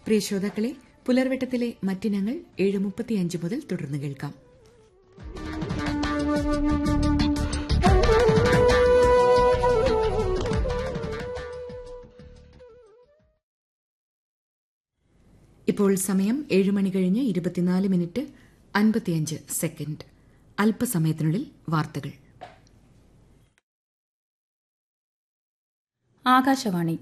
പ്രിയ ശ്രോതാക്കളെ പുലർവെട്ടത്തിലെ മറ്റിനങ്ങൾ ഏഴ് മുപ്പത്തിയഞ്ച് മുതൽ തുടർന്ന് കേൾക്കാം ഇപ്പോൾ സമയം ഏഴ് മണി കഴിഞ്ഞ് ഇരുപത്തിനാല് മിനിറ്റ് അൻപത്തിയഞ്ച് സെക്കൻഡ് അല്പസമയത്തിനുള്ളിൽ വാർത്തകൾ ആകാശവാണി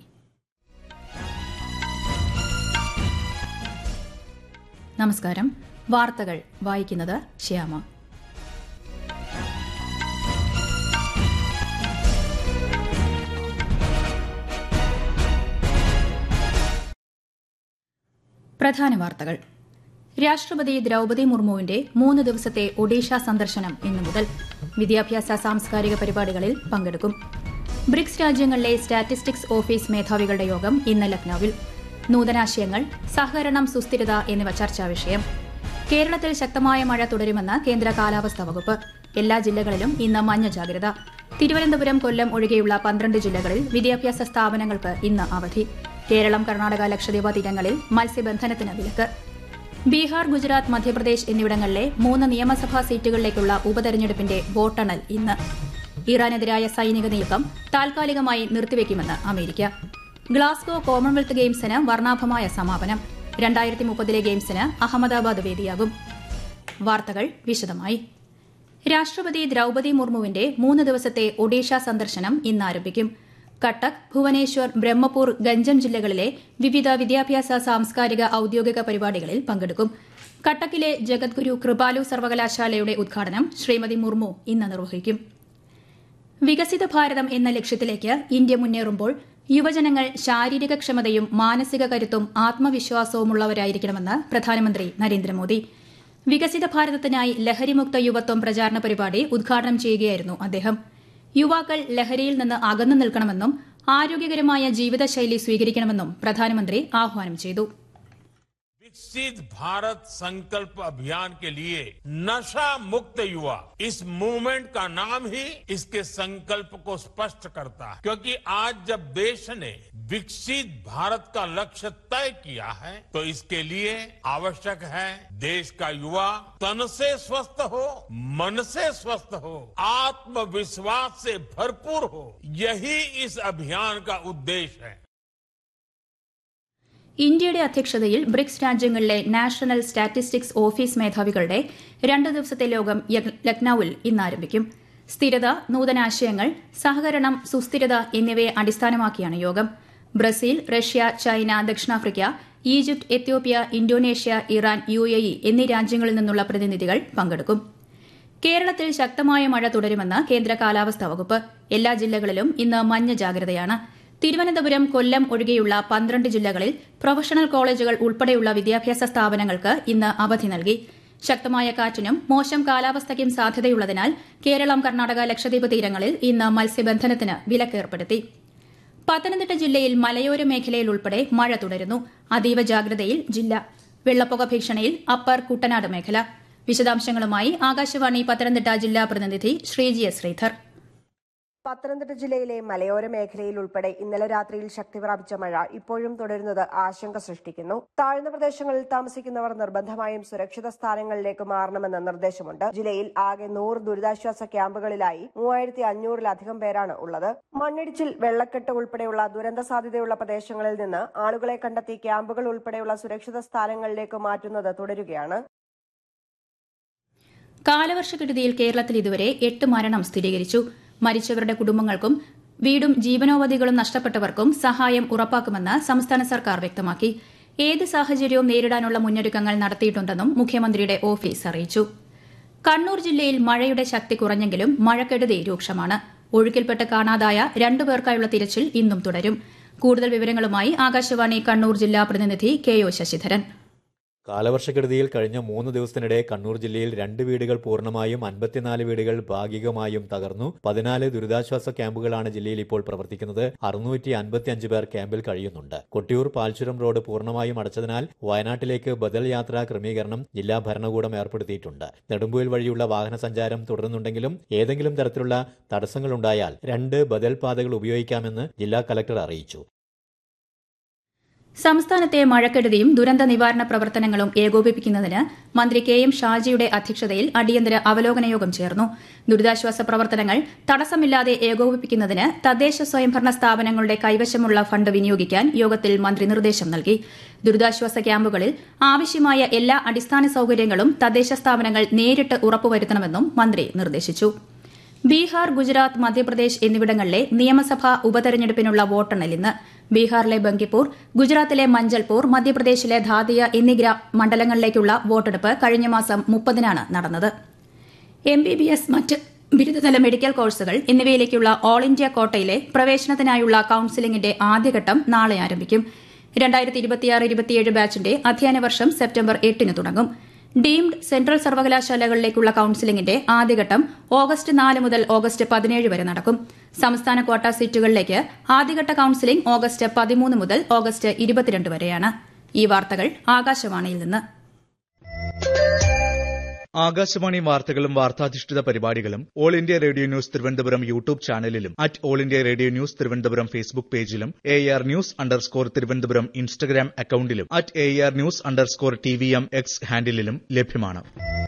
നമസ്കാരം വാർത്തകൾ വായിക്കുന്നത് ശ്യാമ പ്രധാന വാർത്തകൾ രാഷ്ട്രപതി ദ്രൌപതി മുർമുവിന്റെ മൂന്ന് ദിവസത്തെ ഒഡീഷ സന്ദർശനം ഇന്നു മുതൽ വിദ്യാഭ്യാസ സാംസ്കാരിക പരിപാടികളിൽ പങ്കെടുക്കും ബ്രിക്സ് രാജ്യങ്ങളിലെ സ്റ്റാറ്റിസ്റ്റിക്സ് ഓഫീസ് മേധാവികളുടെ യോഗം ഇന്ന് ലക്നൌവിൽ നൂതനാശയങ്ങൾ സഹകരണം സുസ്ഥിരത എന്നിവ ചർച്ചാ വിഷയം കേരളത്തിൽ ശക്തമായ മഴ തുടരുമെന്ന് കേന്ദ്ര കാലാവസ്ഥാ വകുപ്പ് എല്ലാ ജില്ലകളിലും ഇന്ന് മഞ്ഞ ജാഗ്രത തിരുവനന്തപുരം കൊല്ലം ഒഴികെയുള്ള പന്ത്രണ്ട് ജില്ലകളിൽ വിദ്യാഭ്യാസ സ്ഥാപനങ്ങൾക്ക് ഇന്ന് അവധി കേരളം കർണാടക ലക്ഷദ്വീപ് തീരങ്ങളിൽ മത്സ്യബന്ധനത്തിന് വിലക്ക് ബീഹാർ ഗുജറാത്ത് മധ്യപ്രദേശ് എന്നിവിടങ്ങളിലെ മൂന്ന് നിയമസഭാ സീറ്റുകളിലേക്കുള്ള ഉപതെരഞ്ഞെടുപ്പിന്റെ വോട്ടെണ്ണൽ ഇന്ന് ഇറാനെതിരായ സൈനിക നീക്കം താൽക്കാലികമായി നിർത്തിവെക്കുമെന്ന് അമേരിക്ക ഗ്ലാസ്ഗോ കോമൺവെൽത്ത് ഗെയിംസിന് വർണ്ണാഭമായ സമാപനം രണ്ടായിരത്തി മുപ്പതിലെ ഗെയിംസിന് അഹമ്മദാബാദ് വേദിയാകും വാർത്തകൾ വിശദമായി രാഷ്ട്രപതി ദ്രൌപതി മുർമുവിന്റെ മൂന്ന് ദിവസത്തെ ഒഡീഷ സന്ദർശനം ഇന്ന് ആരംഭിക്കും കട്ടക് ഭുവനേശ്വർ ബ്രഹ്മപൂർ ഗഞ്ചം ജില്ലകളിലെ വിവിധ വിദ്യാഭ്യാസ സാംസ്കാരിക ഔദ്യോഗിക പരിപാടികളിൽ പങ്കെടുക്കും കട്ടക്കിലെ ജഗദ്ഗുരു കൃപാലു സർവകലാശാലയുടെ ഉദ്ഘാടനം ശ്രീമതി മുർമു ഇന്ന് നിർവഹിക്കും വികസിത ഭാരതം എന്ന ലക്ഷ്യത്തിലേക്ക് ഇന്ത്യ മുന്നേറുമ്പോൾ യുവജനങ്ങൾ ശാരീരിക ക്ഷമതയും മാനസിക കരുത്തും ആത്മവിശ്വാസവുമുള്ളവരായിരിക്കണമെന്ന് പ്രധാനമന്ത്രി നരേന്ദ്രമോദി വികസിത ഭാരതത്തിനായി ലഹരിമുക്ത യുവത്വം പ്രചാരണ പരിപാടി ഉദ്ഘാടനം ചെയ്യുകയായിരുന്നു അദ്ദേഹം യുവാക്കൾ ലഹരിയിൽ നിന്ന് അകന്നു നിൽക്കണമെന്നും ആരോഗ്യകരമായ ജീവിതശൈലി സ്വീകരിക്കണമെന്നും പ്രധാനമന്ത്രി ആഹ്വാനം ചെയ്തു विकसित भारत संकल्प अभियान के लिए नशा मुक्त युवा इस मूवमेंट का नाम ही इसके संकल्प को स्पष्ट करता है क्योंकि आज जब देश ने विकसित भारत का लक्ष्य तय किया है तो इसके लिए आवश्यक है देश का युवा तन से स्वस्थ हो मन से स्वस्थ हो आत्मविश्वास से भरपूर हो यही इस अभियान का उद्देश्य है ഇന്ത്യയുടെ അധ്യക്ഷതയിൽ ബ്രിക്സ് രാജ്യങ്ങളിലെ നാഷണൽ സ്റ്റാറ്റിസ്റ്റിക്സ് ഓഫീസ് മേധാവികളുടെ രണ്ട് ദിവസത്തെ യോഗം യ- ലക്നൌവിൽ ഇന്ന് ആരംഭിക്കും സ്ഥിരത നൂതനാശയങ്ങൾ സഹകരണം സുസ്ഥിരത എന്നിവയെ അടിസ്ഥാനമാക്കിയാണ് യോഗം ബ്രസീൽ റഷ്യ ചൈന ദക്ഷിണാഫ്രിക്ക Egypt Ethiopia Indonesia Iran U A E എന്നീ രാജ്യങ്ങളിൽ നിന്നുള്ള പ്രതിനിധികൾ പങ്കെടുക്കും കേരളത്തിൽ ശക്തമായ മഴ തുടരുമെന്ന് കേന്ദ്ര കാലാവസ്ഥാ വകുപ്പ് എല്ലാ ജില്ലകളിലും ഇന്ന് മഞ്ഞ ജാഗ്രതയാണ് തിരുവനന്തപുരം കൊല്ലം ഒഴികെയുള്ള പന്ത്രണ്ട് ജില്ലകളിൽ പ്രൊഫഷണൽ കോളേജുകൾ ഉൾപ്പെടെയുള്ള വിദ്യാഭ്യാസ സ്ഥാപനങ്ങൾക്ക് ഇന്ന് അവധി നൽകി ശക്തമായ കാറ്റിനും മോശം കാലാവസ്ഥയ്ക്കും സാധ്യതയുള്ളതിനാൽ കേരളം കർണാടക ലക്ഷദ്വീപ് തീരങ്ങളിൽ ഇന്ന് മത്സ്യബന്ധനത്തിന് വിലക്കേർപ്പെടുത്തി പത്തനംതിട്ട ജില്ലയിൽ മലയോര മേഖലയിൽ ഉൾപ്പെടെ മഴ തുടരുന്നു അതീവ ജാഗ്രതയിൽ ജില്ല വെള്ളപ്പൊക്ക ഭീഷണിയിൽ അപ്പർ കുട്ടനാട് മേഖല വിശദാംശങ്ങളുമായി ആകാശവാണി പത്തനംതിട്ട ജില്ലാ പ്രതിനിധി ശ്രീജി എസ് ശ്രീധർ പത്തനംതിട്ട ജില്ലയിലെ മലയോര മേഖലയിൽ ഉൾപ്പെടെ ഇന്നലെ രാത്രിയിൽ ശക്തി പ്രാപിച്ച മഴ ഇപ്പോഴും തുടരുന്നത് ആശങ്ക സൃഷ്ടിക്കുന്നു താഴ്ന്ന പ്രദേശങ്ങളിൽ താമസിക്കുന്നവർ നിർബന്ധമായും സുരക്ഷിത സ്ഥാനങ്ങളിലേക്ക് മാറണമെന്ന് നിർദ്ദേശമുണ്ട് ജില്ലയിൽ ആകെ നൂറ് ദുരിതാശ്വാസ ക്യാമ്പുകളിലായി മൂവായിരത്തി അഞ്ഞൂറിലധികം പേരാണ് ഉള്ളത് മണ്ണിടിച്ചിൽ വെള്ളക്കെട്ട് ഉൾപ്പെടെയുള്ള ദുരന്ത സാധ്യതയുള്ള പ്രദേശങ്ങളിൽ നിന്ന് ആളുകളെ കണ്ടെത്തി ക്യാമ്പുകൾ ഉൾപ്പെടെയുള്ള സുരക്ഷിത സ്ഥാനങ്ങളിലേക്ക് മാറ്റുന്നത് തുടരുകയാണ് കാലവർഷക്കെടുതിയിൽ കേരളത്തിൽ ഇതുവരെ എട്ട് മരണം സ്ഥിരീകരിച്ചു മരിച്ചവരുടെ കുടുംബങ്ങൾക്കും വീടും ജീവനോപാധികളും നഷ്ടപ്പെട്ടവർക്കും സഹായം ഉറപ്പാക്കുമെന്ന് സംസ്ഥാന സർക്കാർ വ്യക്തമാക്കി ഏത് സാഹചര്യവും നേരിടാനുള്ള മുന്നൊരുക്കങ്ങൾ നടത്തിയിട്ടുണ്ടെന്നും മുഖ്യമന്ത്രിയുടെ ഓഫീസ് അറിയിച്ചു കണ്ണൂർ ജില്ലയിൽ മഴയുടെ ശക്തി കുറഞ്ഞെങ്കിലും മഴക്കെടുതി രൂക്ഷമാണ് ഒഴുക്കിൽപ്പെട്ട് കാണാതായ രണ്ടുപേർക്കായുള്ള തിരച്ചിൽ ഇന്നും തുടരും കൂടുതൽ വിവരങ്ങളുമായി ആകാശവാണി കണ്ണൂർ ജില്ലാ പ്രതിനിധി കെ ഒ ശശിധരൻ കാലവർഷക്കെടുതിയിൽ കഴിഞ്ഞ മൂന്ന് ദിവസത്തിനിടെ കണ്ണൂർ ജില്ലയിൽ രണ്ട് വീടുകൾ പൂർണ്ണമായും അൻപത്തിനാല് വീടുകൾ ഭാഗികമായും തകർന്നു പതിനാല് ദുരിതാശ്വാസ ക്യാമ്പുകളാണ് ജില്ലയിൽ ഇപ്പോൾ പ്രവർത്തിക്കുന്നത് അറുന്നൂറ്റി അൻപത്തിയഞ്ച് പേർ ക്യാമ്പിൽ കഴിയുന്നുണ്ട് കൊട്ടിയൂർ പാൽച്ചുരം റോഡ് പൂർണ്ണമായും അടച്ചതിനാൽ വയനാട്ടിലേക്ക് ബദൽ യാത്രാ ക്രമീകരണം ജില്ലാ ഭരണകൂടം ഏർപ്പെടുത്തിയിട്ടുണ്ട് നെടുമ്പുയിൽ വഴിയുള്ള വാഹന സഞ്ചാരം തുടരുന്നുണ്ടെങ്കിലും ഏതെങ്കിലും തരത്തിലുള്ള തടസ്സങ്ങളുണ്ടായാൽ രണ്ട് ബദൽ പാതകൾ ഉപയോഗിക്കാമെന്ന് ജില്ലാ കലക്ടർ അറിയിച്ചു സംസ്ഥാനത്തെ മഴക്കെടുതിയും ദുരന്ത നിവാരണ പ്രവർത്തനങ്ങളും ഏകോപിപ്പിക്കുന്നതിന് മന്ത്രി കെ എം ഷാജിയുടെ അധ്യക്ഷതയിൽ അടിയന്തര അവലോകന യോഗം ചേർന്നു ദുരിതാശ്വാസ പ്രവർത്തനങ്ങൾ തടസ്സമില്ലാതെ ഏകോപിപ്പിക്കുന്നതിന് തദ്ദേശ സ്വയംഭരണ സ്ഥാപനങ്ങളുടെ കൈവശമുള്ള ഫണ്ട് വിനിയോഗിക്കാൻ യോഗത്തിൽ മന്ത്രി നിർദ്ദേശം നൽകി ദുരിതാശ്വാസ ക്യാമ്പുകളിൽ ആവശ്യമായ എല്ലാ അടിസ്ഥാന സൌകര്യങ്ങളും തദ്ദേശ സ്ഥാപനങ്ങൾ നേരിട്ട് ഉറപ്പുവരുത്തണമെന്നും മന്ത്രി നിർദ്ദേശിച്ചു ബീഹാർ ഗുജറാത്ത് മധ്യപ്രദേശ് എന്നിവിടങ്ങളിലെ നിയമസഭാ ഉപതെരഞ്ഞെടുപ്പിനുള്ള വോട്ടെണ്ണൽ ഇന്ന് ബീഹാറിലെ ബങ്കിപ്പൂർ ഗുജറാത്തിലെ മഞ്ചൽപൂർ മധ്യപ്രദേശിലെ ധാദിയ എന്നീ മണ്ഡലങ്ങളിലേക്കുള്ള വോട്ടെടുപ്പ് കഴിഞ്ഞ മാസം മുപ്പതിനാണ് നടന്നത് എം ബി ബി എസ് മറ്റ് ബിരുദതല മെഡിക്കൽ കോഴ്സുകൾ എന്നിവയിലേക്കുള്ള ഓൾ ഇന്ത്യ കോട്ടയിലെ പ്രവേശനത്തിനായുള്ള കൌൺസിലിംഗിന്റെ ആദ്യഘട്ടം നാളെ ആരംഭിക്കും രണ്ടായിരത്തി ഇരുപത്തിയാറ് ഇരുപത്തിയേഴ് ബാച്ചിന്റെ അധ്യയന വർഷം സെപ്റ്റംബർ എട്ടിന് തുടങ്ങും ഡീംഡ് സെൻട്രൽ സർവകലാശാലകളിലേക്കുള്ള കൌൺസിലിംഗിന്റെ ആദ്യഘട്ടം ഓഗസ്റ്റ് നാല് മുതൽ ഓഗസ്റ്റ് പതിനേഴ് വരെ നടക്കും സംസ്ഥാന ക്വാട്ട സീറ്റുകളിലേക്ക് ആദ്യഘട്ട കൌൺസിലിംഗ് ഓഗസ്റ്റ് പതിമൂന്ന് മുതൽ ഓഗസ്റ്റ് ഇരുപത്തിരണ്ട് വരെയാണ് ഈ വാർത്തകൾ ആകാശവാണിയിൽ നിന്ന് ആകാശവാണി വാർത്തകളും വാർത്താധിഷ്ഠിത പരിപാടികളും all India radio news Thiruvananthapuram YouTube ചാനലിലും at all India radio news Thiruvananthapuram Facebook പേജിലും A R news underscore Thiruvananthapuram Instagram അക്കൌണ്ടിലും at A R news underscore T V M X ഹാൻഡിലും ലഭ്യമാണ്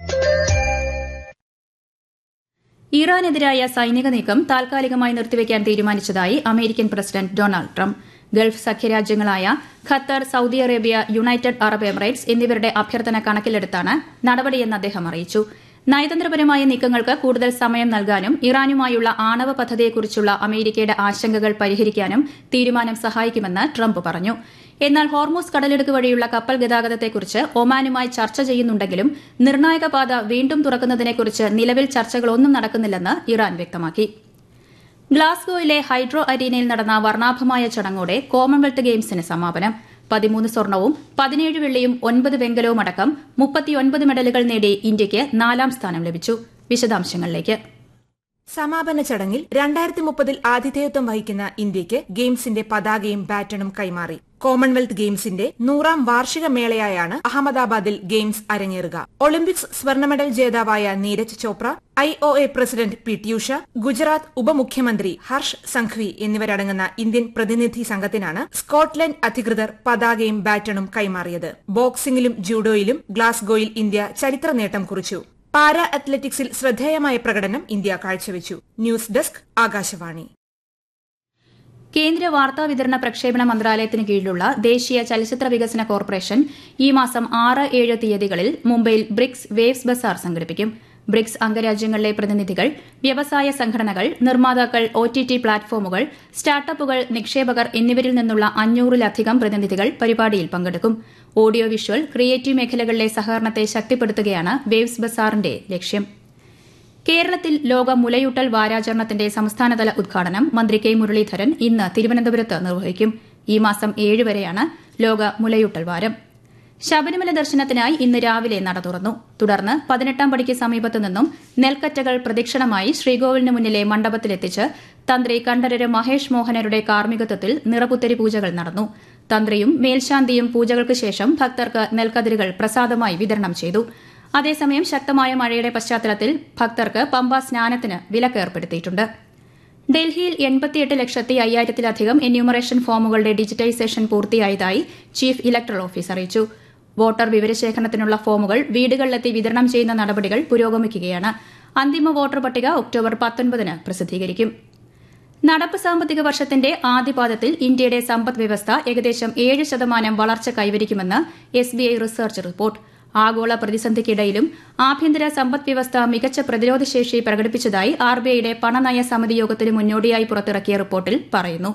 ഇറാനെതിരായ സൈനിക നീക്കം താൽക്കാലികമായി നിർത്തിവെക്കാൻ തീരുമാനിച്ചതായി American president Donald Trump Gulf സഖ്യരാജ്യങ്ങളായ Qatar Saudi Arabia United Arab Emirates എന്നിവരുടെ അഭ്യർത്ഥന കണക്കിലെടുത്താണ് നടപടിയെന്ന് അദ്ദേഹം അറിയിച്ചു നയതന്ത്രപരമായ നീക്കങ്ങൾക്ക് കൂടുതൽ സമയം നൽകാനും ഇറാനുമായുള്ള ആണവ പദ്ധതിയെക്കുറിച്ചുള്ള അമേരിക്കയുടെ ആശങ്കകൾ പരിഹരിക്കാനും തീരുമാനം സഹായിക്കുമെന്ന് ട്രംപ് പറഞ്ഞു എന്നാൽ ഹോർമൂസ് കടലിടുക്ക് വഴിയുള്ള കപ്പൽ ഗതാഗതത്തെക്കുറിച്ച് ഒമാനുമായി ചർച്ച ചെയ്യുന്നുണ്ടെങ്കിലും നിർണായക പാത വീണ്ടും തുറക്കുന്നതിനെക്കുറിച്ച് നിലവിൽ ചർച്ചകളൊന്നും നടക്കുന്നില്ലെന്ന് ഇറാൻ വ്യക്തമാക്കി ഗ്ലാസ്ഗോയിലെ ഹൈഡ്രോ അരീനയിൽ നടന്ന വർണ്ണാഭമായ ചടങ്ങോടെ കോമൺവെൽത്ത് ഗെയിംസിന് സമാപനം പതിമൂന്ന് സ്വർണവും പതിനേഴ് വെള്ളിയും ഒൻപത് വെങ്കലവും അടക്കം മുപ്പത്തിയൊൻപത് മെഡലുകൾ നേടി ഇന്ത്യയ്ക്ക് നാലാം സ്ഥാനം ലഭിച്ചു വിശദാംശങ്ങളിലേക്ക് സമാപന ചടങ്ങിൽ രണ്ടായിരത്തി മുപ്പതിൽ ആതിഥേയത്വം വഹിക്കുന്ന ഇന്ത്യയ്ക്ക് ഗെയിംസിന്റെ പതാകയും ബാറ്റണും കൈമാറി കോമൺവെൽത്ത് ഗെയിംസിന്റെ നൂറാം വാർഷിക മേളയായാണ് അഹമ്മദാബാദിൽ ഗെയിംസ് അരങ്ങേറുക ഒളിമ്പിക്സ് സ്വർണ്ണ മെഡൽ ജേതാവായ Neeraj Chopra I O A president P T Usha Gujarat ഉപമുഖ്യമന്ത്രി ഹർഷ് സംഘ്വി എന്നിവരടങ്ങുന്ന ഇന്ത്യൻ പ്രതിനിധി സംഘത്തിനാണ് സ്കോട്ട്ലൻഡ് അധികൃതർ പതാകയും ബാറ്റണും കൈമാറിയത് ബോക്സിംഗിലും ജൂഡോയിലും ഗ്ലാസ്ഗോയിൽ ഇന്ത്യ ചരിത്ര നേട്ടം കുറിച്ചു പാരാ അത്ലറ്റിക്സിൽ ശ്രദ്ധേയമായ പ്രകടനം ഇന്ത്യ കാഴ്ചവെച്ചു ന്യൂസ് ഡെസ്ക് ആകാശവാണി കേന്ദ്ര വാർത്താ വിതരണ പ്രക്ഷേപണ മന്ത്രാലയത്തിന് കീഴിലുള്ള ദേശീയ ചലച്ചിത്ര വികസന കോർപ്പറേഷൻ ഈ മാസം ആറ് ഏഴ് തീയതികളിൽ മുംബൈയിൽ ബ്രിക്സ് വേവ്സ് ബസാർ സംഘടിപ്പിക്കും ബ്രിക്സ് അംഗരാജ്യങ്ങളിലെ പ്രതിനിധികൾ വ്യവസായ സംഘടനകൾ നിർമ്മാതാക്കൾ ഒ ടി ടി പ്ലാറ്റ്ഫോമുകൾ സ്റ്റാർട്ടപ്പുകൾ നിക്ഷേപകർ എന്നിവരിൽ നിന്നുള്ള അഞ്ഞൂറിലധികം പ്രതിനിധികൾ പരിപാടിയിൽ പങ്കെടുക്കും ഓഡിയോ വിഷ്വൽ ക്രിയേറ്റീവ് മേഖലകളിലെ സഹകരണത്തെ ശക്തിപ്പെടുത്തുകയാണ് വേവ്സ് ബസാറിന്റെ ലക്ഷ്യം കേരളത്തിൽ ലോക മുലയൂട്ടൽ വാരാചരണത്തിന്റെ സംസ്ഥാനതല ഉദ്ഘാടനം മന്ത്രി കെ മുരളീധരൻ ഇന്ന് തിരുവനന്തപുരത്ത് നിർവഹിക്കും ഈ മാസം ഏഴ് വരെയാണ് ലോക മുലയൂട്ടൽ വാരം ശബരിമല ദർശനത്തിനായി ഇന്ന് രാവിലെ നട തുറന്നു തുടർന്ന് പതിനെട്ടാം പടിക്ക് സമീപത്തു നിന്നും നെൽക്കറ്റകൾ പ്രദക്ഷിണമായി ശ്രീകോവിലിന് മുന്നിലെ മണ്ഡപത്തിലെത്തിച്ച് തന്ത്രി കണ്ഠരര് മഹേഷ് മോഹനരുടെ കാർമ്മികത്വത്തിൽ നിറപുത്തരി പൂജകൾ നടന്നു തന്ത്രിയും മേൽശാന്തിയും പൂജകൾക്ക് ശേഷം ഭക്തർക്ക് നെൽക്കതിരുകൾ പ്രസാദമായി വിതരണം ചെയ്തു അതേസമയം ശക്തമായ മഴയുടെ പശ്ചാത്തലത്തിൽ ഭക്തർക്ക് പമ്പ സ്നാനത്തിന് വിലക്ക് ഏർപ്പെടുത്തിയിട്ടുണ്ട് ഡൽഹിയിൽ എൺപത്തിയെട്ട് ലക്ഷത്തി അയ്യായിരത്തിലധികം എന്യൂമറേഷൻ ഫോമുകളുടെ ഡിജിറ്റൈസേഷൻ പൂർത്തിയായതായി ചീഫ് ഇലക്ടറൽ ഓഫീസ് അറിയിച്ചു വോട്ടർ വിവരശേഖരണത്തിനുള്ള ഫോമുകൾ വീടുകളിലെത്തി വിതരണം ചെയ്യുന്ന നടപടികൾ പുരോഗമിക്കുകയാണ് അന്തിമ വോട്ടർ പട്ടിക ഒക്ടോബർ പത്തൊൻപതിന് പ്രസിദ്ധീകരിക്കും നടപ്പ് സാമ്പത്തിക വർഷത്തിന്റെ ആദ്യപാദത്തിൽ ഇന്ത്യയുടെ സമ്പദ് വ്യവസ്ഥ ഏകദേശം ഏഴ് ശതമാനം വളർച്ച കൈവരിക്കുമെന്ന് എസ്ബിഐ റിസർച്ച് റിപ്പോർട്ട് ആഗോള പ്രതിസന്ധിക്കിടയിലും ആഭ്യന്തര സമ്പദ് വ്യവസ്ഥ മികച്ച പ്രതിരോധശേഷി പ്രകടിപ്പിച്ചതായി ആർബിഐയുടെ പണനയ സമിതി യോഗത്തിന് മുന്നോടിയായി പുറത്തിറക്കിയ റിപ്പോർട്ടിൽ പറയുന്നു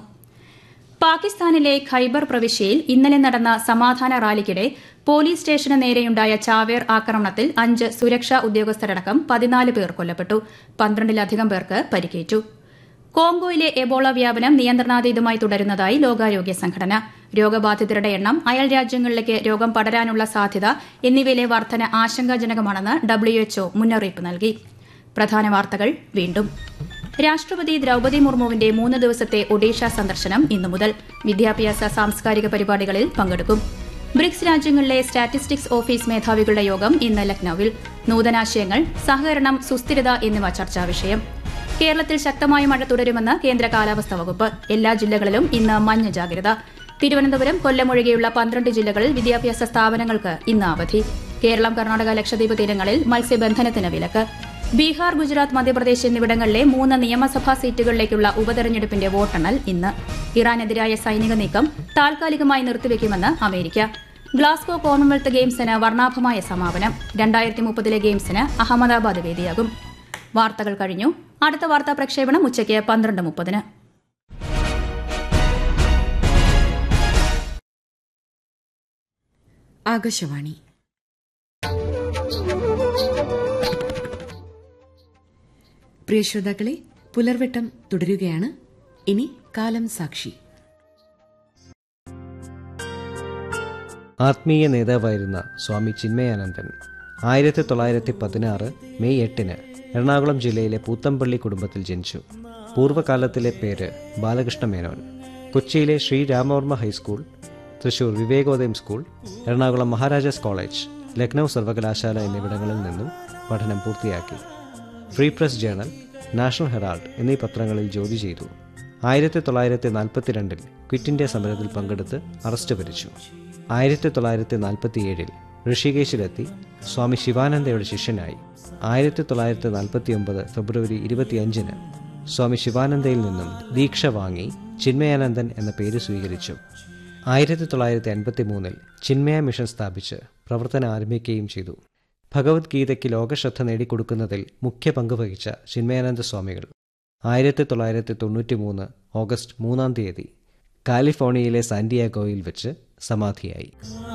പാകിസ്ഥാനിലെ ഖൈബർ പ്രവിശ്യയിൽ ഇന്നലെ നടന്ന സമാധാന റാലിക്കിടെ പോലീസ് സ്റ്റേഷന് നേരെയുണ്ടായ ചാവേർ ആക്രമണത്തിൽ അഞ്ച് സുരക്ഷാ ഉദ്യോഗസ്ഥരടക്കം പതിനാല് പേർ കൊല്ലപ്പെട്ടു പന്ത്രണ്ടിലധികം പേർക്ക് പരിക്കേറ്റു കോങ്കോയിലെ എബോള വ്യാപനം നിയന്ത്രണാതീതമായി തുടരുന്നതായി ലോകാരോഗ്യ സംഘടന രോഗബാധിതരുടെ എണ്ണം അയൽ രാജ്യങ്ങളിലേക്ക് രോഗം പടരാനുള്ള സാധ്യത എന്നിവയിലെ വർധന ആശങ്കാജനകമാണെന്ന് ഡബ്ല്യുഎച്ച്ഒ മുന്നറിയിപ്പ് നൽകി പ്രധാന വാർത്തകൾ വീണ്ടും രാഷ്ട്രപതി ദ്രൌപതി മുർമുവിന്റെ മൂന്ന് ദിവസത്തെ ഒഡീഷ സന്ദർശനം ഇന്നു മുതൽ വിദ്യാഭ്യാസ സാംസ്കാരിക പരിപാടികളിൽ പങ്കെടുക്കും ബ്രിക്സ് രാജ്യങ്ങളിലെ സ്റ്റാറ്റിസ്റ്റിക്സ് ഓഫീസ് മേധാവികളുടെ യോഗം ഇന്ന് ലക്നൌവിൽ നൂതനാശയങ്ങൾ സഹകരണം സുസ്ഥിരത എന്നിവ ചർച്ചാ വിഷയം കേരളത്തിൽ ശക്തമായ മഴ തുടരുമെന്ന് കേന്ദ്ര കാലാവസ്ഥാ വകുപ്പ് എല്ലാ ജില്ലകളിലും ഇന്ന് മഞ്ഞ ജാഗ്രത തിരുവനന്തപുരം കൊല്ലം ഒഴികെയുള്ള പന്ത്രണ്ട് ജില്ലകളിൽ വിദ്യാഭ്യാസ സ്ഥാപനങ്ങൾക്ക് ഇന്ന് അവധി കേരളം കർണാടക ലക്ഷദ്വീപ് തീരങ്ങളിൽ മത്സ്യബന്ധനത്തിന് വിലക്ക് ബീഹാർ ഗുജറാത്ത് മധ്യപ്രദേശ് എന്നിവിടങ്ങളിലെ മൂന്ന് നിയമസഭാ സീറ്റുകളിലേക്കുള്ള ഉപതെരഞ്ഞെടുപ്പിന്റെ വോട്ടെണ്ണൽ ഇന്ന് ഇറാനെതിരായ സൈനിക നീക്കം താൽക്കാലികമായി നിർത്തിവെക്കുമെന്ന് അമേരിക്ക ഗ്ലാസ്ഗോ കോമൺവെൽത്ത് ഗെയിംസിന് വർണ്ണാഭമായ സമാപനം രണ്ടായിരത്തി മുപ്പതിലെ ഗെയിംസിന് അഹമ്മദാബാദ് വേദിയാകും വാർത്തകൾ കഴിഞ്ഞു അടുത്ത വാർത്താ പ്രക്ഷേപണം ഉച്ചയ്ക്ക് പന്ത്രണ്ട് മുപ്പതിന് ആകാശവാണി പ്രിയ ശ്രോതാക്കളെ പുലർവെട്ടം തുടരുകയാണ് ഇനി കാലം സാക്ഷി ആത്മീയ നേതാവായിരുന്ന സ്വാമി ചിന്മയാനന്ദൻ ആയിരത്തി തൊള്ളായിരത്തി പതിനാറ് മെയ് എട്ടിന് എറണാകുളം ജില്ലയിലെ പൂത്തമ്പള്ളി കുടുംബത്തിൽ ജനിച്ചു പൂർവ്വകാലത്തിലെ പേര് ബാലകൃഷ്ണ മേനോൻ കൊച്ചിയിലെ Sreeramavarma high school Thrissur Vivekodayam school Ernakulam Maharajas college Lucknow സർവകലാശാല എന്നിവിടങ്ങളിൽ നിന്നും പഠനം പൂർത്തിയാക്കി free press journal national herald എന്നീ പത്രങ്ങളിൽ ജോലി ചെയ്തു ആയിരത്തി തൊള്ളായിരത്തി നാൽപ്പത്തിരണ്ടിൽ ക്വിറ്റ് ഇന്ത്യ സമരത്തിൽ പങ്കെടുത്ത് അറസ്റ്റ് വരിച്ചു ആയിരത്തി തൊള്ളായിരത്തി നാൽപ്പത്തിയേഴിൽ ഋഷികേശിലെത്തി സ്വാമി ശിവാനന്ദയുടെ ശിഷ്യനായി ആയിരത്തി തൊള്ളായിരത്തി നാൽപ്പത്തി ഒമ്പത് ഫെബ്രുവരി ഇരുപത്തിയഞ്ചിന് സ്വാമി ശിവാനന്ദയിൽ നിന്നും ദീക്ഷ വാങ്ങി ചിന്മയാനന്ദൻ എന്ന പേര് സ്വീകരിച്ചു ആയിരത്തി തൊള്ളായിരത്തി അൻപത്തി മൂന്നിൽ ചിന്മയ മിഷൻ സ്ഥാപിച്ച് പ്രവർത്തനം ആരംഭിക്കുകയും ചെയ്തു ഭഗവത്ഗീതയ്ക്ക് ലോകശ്രദ്ധ നേടിക്കൊടുക്കുന്നതിൽ മുഖ്യ പങ്ക് വഹിച്ച ചിന്മയാനന്ദ സ്വാമികൾ ആയിരത്തി തൊള്ളായിരത്തി തൊണ്ണൂറ്റി മൂന്ന് ഓഗസ്റ്റ് മൂന്നാം തീയതി കാലിഫോർണിയയിലെ സാന്റിയാഗോയിൽ വെച്ച് സമാധിയായി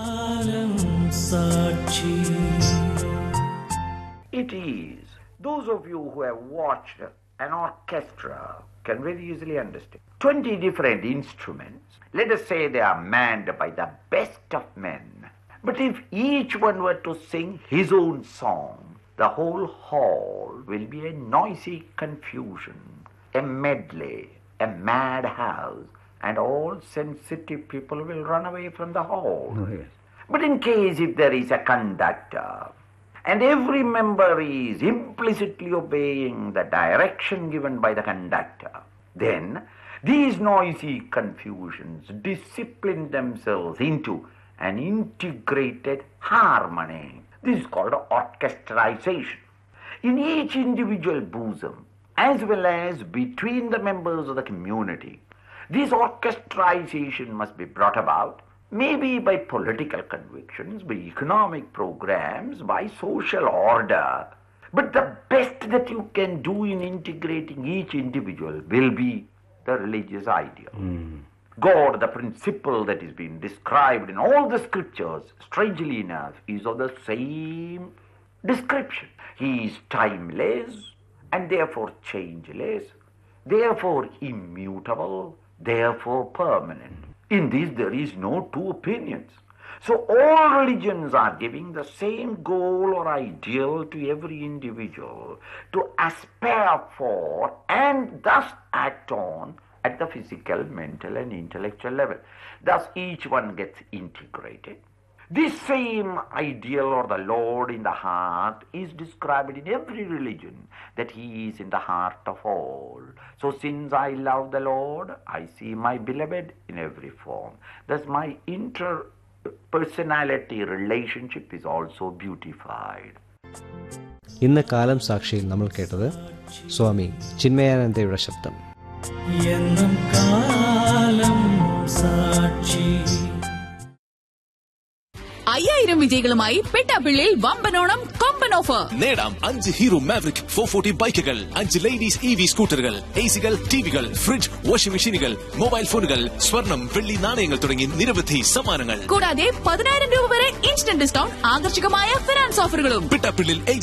It is. Those of you who have watched an orchestra can very easily understand. 20 different instruments. Let us say they are manned by the best of men. But if each one were to sing his own song, the whole hall will be a noisy confusion, a medley, a madhouse, and all sensitive people will run away from the hall. But in case if there is a conductor, and every member is implicitly obeying the direction given by the conductor, then these noisy confusions discipline themselves into an integrated harmony. This is called orchestrization. In each individual bosom, as well as between the members of the community, this orchestrization must be brought about maybe by political convictions, by economic programs, by social order. But the best that you can do in integrating each individual will be the religious ideal. God, the principle that is being described in all the scriptures, strangely enough, is of the same description. He is timeless and therefore changeless, therefore immutable, therefore permanent. In this, there is no two opinions. So, all religions are giving the same goal or ideal to every individual to aspire for and thus act on at the physical, mental, and intellectual level. Thus, each one gets integrated. This same ideal or the Lord in the heart is described in every religion that He is in the heart of all. So, since I love the Lord, I see my beloved in every form. Thus, my interpersonality relationship is also beautified. ഇന്ന് കാലം സാക്ഷിയിൽ നമ്മൾ കേട്ടത് സ്വാമി ചിന്മയാനന്ദയുടെ ശബ്ദം എന്നും കാലം സാക്ഷി അയ്യായിരം വിജയികളുമായി പെട്ടാപ്പിള്ളിയിൽ വമ്പനോണം കൊമ്പൻ ഓഫർ നേടാം അഞ്ച് ഹീറോ മാവറിക് ഫോർ ഫോർട്ടി ബൈക്കുകൾ അഞ്ച് ലേഡീസ് ഇ വി സ്കൂട്ടറുകൾ എ സികൾ ടിവികൾ ഫ്രിഡ്ജ് വാഷിംഗ് മെഷീനുകൾ മൊബൈൽ ഫോണുകൾ സ്വർണം വെള്ളി നാണയങ്ങൾ തുടങ്ങി നിരവധി സമ്മാനങ്ങൾ കൂടാതെ പതിനായിരം രൂപ വരെ ഇൻസ്റ്റന്റ് ഡിസ്കൗണ്ട് ആകർഷകമായ ഫിനാൻസ് ഓഫറുകളും പിട്ടാപ്പിള്ളിൽ